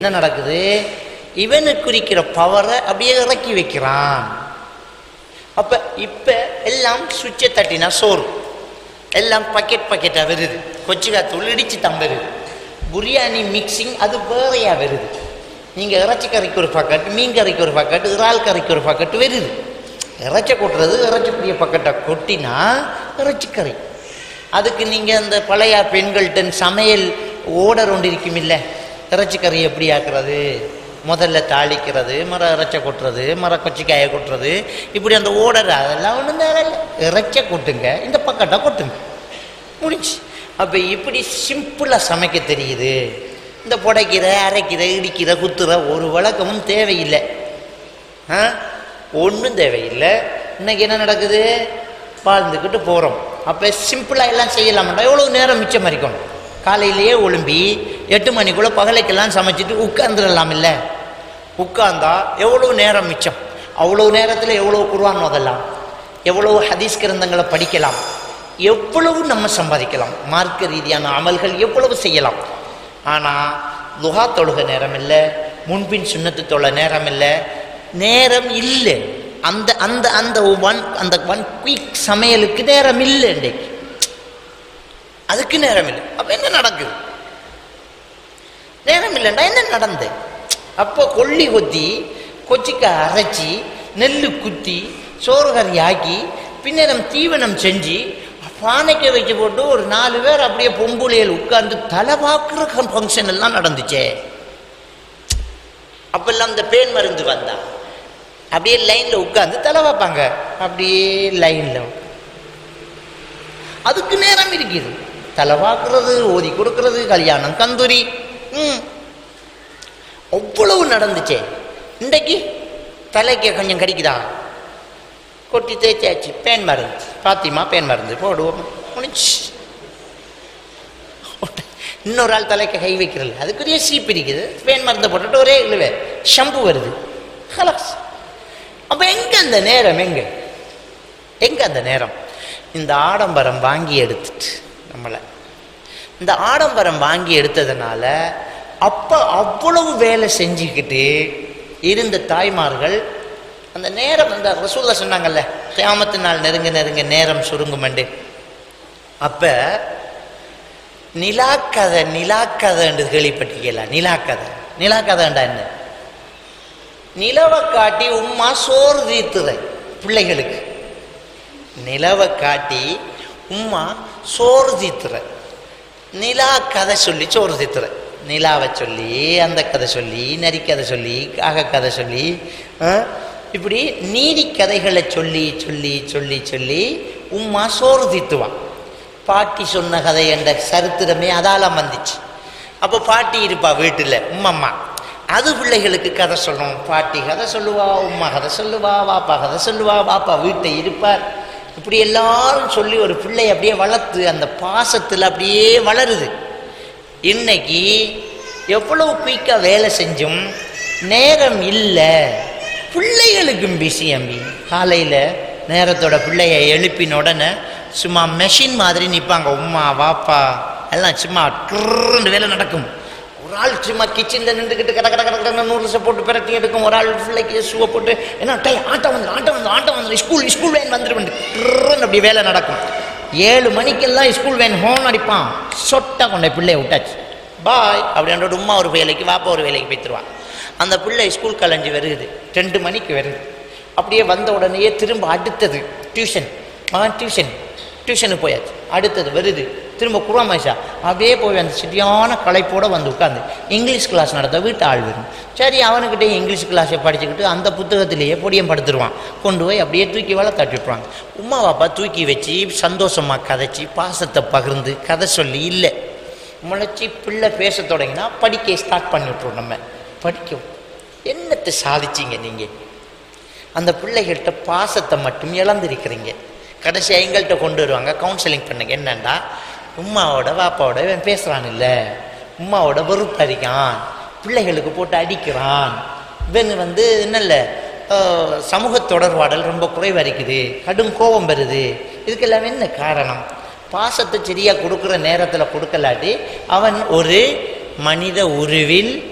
என்ன நடக்குது இவனுக்கு குறிக்கிற பவரை அப்படியே இறக்கி வைக்கிறான் அப்ப இப்ப எல்லாம் சுவிட்சை தட்டினா சோறு எல்லாம் பக்கெட் பக்கெட்டா வருது கொச்சிக்காத்தூள் இடிச்சு தான் வருது பிரியாணி மிக்சிங் அது வேறையா வருது நீங்க இறைச்சி கறிக்கு ஒரு பக்கெட் மீன் கறிக்கு ஒரு பக்கெட் இறால் கறிக்கு ஒரு பக்கெட் வருது இறைச்சி கொட்டுறது இறைச்சிக்குரிய பக்கெட்டை கொட்டினா இறைச்சி கறி அதுக்கு நீங்க அந்த பழைய பெண்கள்கிட்ட சமையல் ஓடர் ஒன்று இருக்கும் இல்லை இறைச்சி கறி எப்படி ஆக்குறது முதல்ல தாளிக்கிறது மர இறைச்சை கொட்டுறது மர கொச்சிக்காயை கொட்டுறது இப்படி அந்த ஓடர் அதெல்லாம் ஒன்றும் தேவையில்லை இறைச்சை கொட்டுங்க இந்த பக்கெட்டை கொட்டுங்க முடிஞ்சு அப்போ இப்படி சிம்பிளாக சமைக்க தெரியுது இந்த புடைக்கிற அரைக்கிற இடிக்கிற குத்துற ஒரு வழக்கமும் தேவையில்லை ஆ ஒன்றும் தேவையில்லை இன்னைக்கு என்ன நடக்குது வாழ்ந்துக்கிட்டு போகிறோம் அப்போ சிம்பிளாக எல்லாம் செய்யலாமாட்டா எவ்வளோ நேரம் மிச்சம் இருக்கணும் காலையிலேயே ஒழும்பி எட்டு மணிக்குள்ளே பகலைக்கெல்லாம் சமைச்சிட்டு உட்காந்துடலாம் இல்லை உட்கார்ந்தா எவ்வளோ நேரம் மிச்சம் அவ்வளோ நேரத்தில் எவ்வளோ குர்ஆன் ஓதலாம் எவ்வளோ ஹதீஸ் கிரந்தங்களை படிக்கலாம் எவ்வளவு நம்ம சம்பாதிக்கலாம் மார்க்க ரீதியான அமல்கள் எவ்வளவு செய்யலாம் ஆனால் துஹா தொழுக நேரம் இல்லை முன்பின் சுண்ணத்து தொழ நேரம் இல்லை நேரம் இல்லை அந்த அந்த அந்த ஒன் அந்த ஒன் குயிக் சமையலுக்கு நேரம் இல்லை இன்றைக்கு அதுக்கு நேரம் இல்லை அப்ப என்ன நடக்குது நேரம் இல்லைண்டா என்ன நடந்து அப்போ கொல்லி கொத்தி கொச்சிக்காய் அரைச்சி நெல் குத்தி சோறு கறி ஆக்கி பின்னரம் தீவனம் செஞ்சு பானைக்கு வச்சு போட்டு ஒரு நாலு பேர் அப்படியே பொம்புளையில் உட்கார்ந்து தலை பார்க்குற ஃபங்க்ஷன் எல்லாம் நடந்துச்சே அப்பெல்லாம் இந்த பேன் மருந்து வந்தா அப்படியே லைனில் உட்கார்ந்து தலை வைப்பாங்க அப்படியே லைனில் அதுக்கு நேரம் இருக்குது தலை பார்க்கறது ஓதி கொடுக்கறது கல்யாணம் கந்தூரி ம் அவ்வளவு நடந்துச்சே இன்றைக்கு தலைக்கு கொஞ்சம் கடிக்குதா கொட்டி தேய்ச்சாச்சு பேன் மருந்து பாத்திமா பேன் மருந்து போடுவோம் முடிச்சு இன்னொரு ஆள் தலைக்கு கை வைக்கிறது அதுக்குரிய சீப் இருக்குது பேன் மருந்தை போட்டுட்டு ஒரே இழுவே ஷம்பு வருது ஹலாஸ் அப்போ எங்க அந்த நேரம் எங்க எங்க அந்த நேரம் இந்த ஆடம்பரம் வாங்கி எடுத்துட்டு நம்மளை இந்த ஆடம்பரம் வாங்கி எடுத்ததுனால அப்போ அவ்வளவு வேலை செஞ்சுக்கிட்டு இருந்த தாய்மார்கள் அந்த நேரம் அந்த ரசூல்லா சொன்னாங்கல்ல கியாமத்து நாள் நெருங்க நெருங்க நேரம் சுருங்குமண்டு அப்போ நிலாக்கதை நிலாக்கதைன்னு கேள்விப்பட்டிருக்கீங்களா நிலாக்கதை நிலாக்கதைண்டா என்ன நிலவை காட்டி உம்மா சோறு தீர்த்துற பிள்ளைகளுக்கு நிலவை காட்டி உம்மா சோறு தீர்த்துற நிலா கதை சொல்லி சோறு தீர்த்துற நிலாவை சொல்லி அந்த கதை சொல்லி நரிக்கதை சொல்லி காக கதை சொல்லி ஆ, இப்படி நீதி கதைகளை சொல்லி சொல்லி சொல்லி சொல்லி உம்மா சோறு தீர்த்துவான் பாட்டி சொன்ன கதை என்ற சரித்திரமே அதால வந்துச்சு அப்போ பாட்டி இருப்பா வீட்டில் உம்மம்மா அது பிள்ளைகளுக்கு கதை சொல்லணும் பாட்டி கதை சொல்லுவா உம்மா கதை சொல்லுவா வாப்பா கதை சொல்லுவா வாப்பா வீட்டை இருப்பார் இப்படி எல்லாரும் சொல்லி ஒரு பிள்ளை அப்படியே வளர்த்து அந்த பாசத்தில் அப்படியே வளருது இன்னைக்கு எவ்வளவு குயிக்காக வேலை செஞ்சும் நேரம் இல்லை பிள்ளைகளுக்கும் பிஸி அம்பி காலையில் நேரத்தோட பிள்ளைய எழுப்பின உடனே சும்மா மெஷின் மாதிரி நிற்பாங்க உம்மா வாப்பா எல்லாம் சும்மா ட்ருன்னு வேலை நடக்கும் ஒரு ஆள் சும்மா கிச்சனில் நின்றுக்கிட்டு கட கட கட கடன்னு நூறுசை போட்டு பிரட்டி எடுக்கும் ஒரு ஆள் பிள்ளைக்கு ஷூவை போட்டு என்ன டை ஆட்டம் வந்து ஆட்டம் வந்து ஆட்டம் வந்து ஸ்கூல் ஸ்கூல் வேன் வந்துடும் ட்ருன்னு அப்படி வேலை நடக்கும் ஏழு மணிக்கெல்லாம் ஸ்கூல் வேன் ஹோன் அடிப்பான் சொட்டா கொண்ட பிள்ளைய விட்டாச்சு பாய் அப்படின்ற உம்மா ஒரு வேலைக்கு வாப்பா ஒரு வேலைக்கு போய்த்துருவான் அந்த பிள்ளை ஸ்கூல் கலைஞ்சு வருது ரெண்டு மணிக்கு வருது அப்படியே வந்த உடனேயே திரும்ப அடுத்தது டியூஷன் மகன் டியூஷன் டியூஷனுக்கு போயாச்சு அடுத்தது வருது திரும்ப குருவாமேஷா அப்படியே போய் அந்த சரியான களைப்போட வந்து உட்காந்து இங்கிலீஷ் கிளாஸ் நடத்த வீட்டு ஆள் வரும் சரி அவனுக்கிட்டே இங்கிலீஷ் கிளாஸை படிச்சுக்கிட்டு அந்த புத்தகத்திலேயே பொடியம் படுத்துருவான் கொண்டு போய் அப்படியே தூக்கி வேலை தட்டி விட்டுருவாங்க உமா பாப்பா தூக்கி வச்சு சந்தோஷமா கதைச்சி பாசத்தை பகிர்ந்து கதை சொல்லி இல்லை முளைச்சி பிள்ளை பேச தொடங்கினா படிக்க ஸ்டார்ட் பண்ணி விட்ருவோம் நம்ம படிக்கும் என்னத்தை சாதிச்சீங்க நீங்கள் அந்த பிள்ளைகள்கிட்ட பாசத்தை மட்டும் இழந்திருக்கிறீங்க கடைசி எங்கள்கிட்ட கொண்டு வருவாங்க கவுன்சிலிங் பண்ணுங்க என்னண்டா உம்மாவோட வாப்பாவோட இவன் பேசுகிறான் இல்லை உம்மாவோட வெறுப்பு அடிக்கான் பிள்ளைகளுக்கு போட்டு அடிக்கிறான் இவன் வந்து என்னல்ல அஹ், சமூக தொடர்பாடல் ரொம்ப குறைவாக இருக்குது கடும் கோபம் வருது இதுக்கெல்லாம் என்ன காரணம் பாசத்தை சரியாக கொடுக்குற நேரத்தில் கொடுக்கலாட்டி அவன் ஒரு மனித உருவில்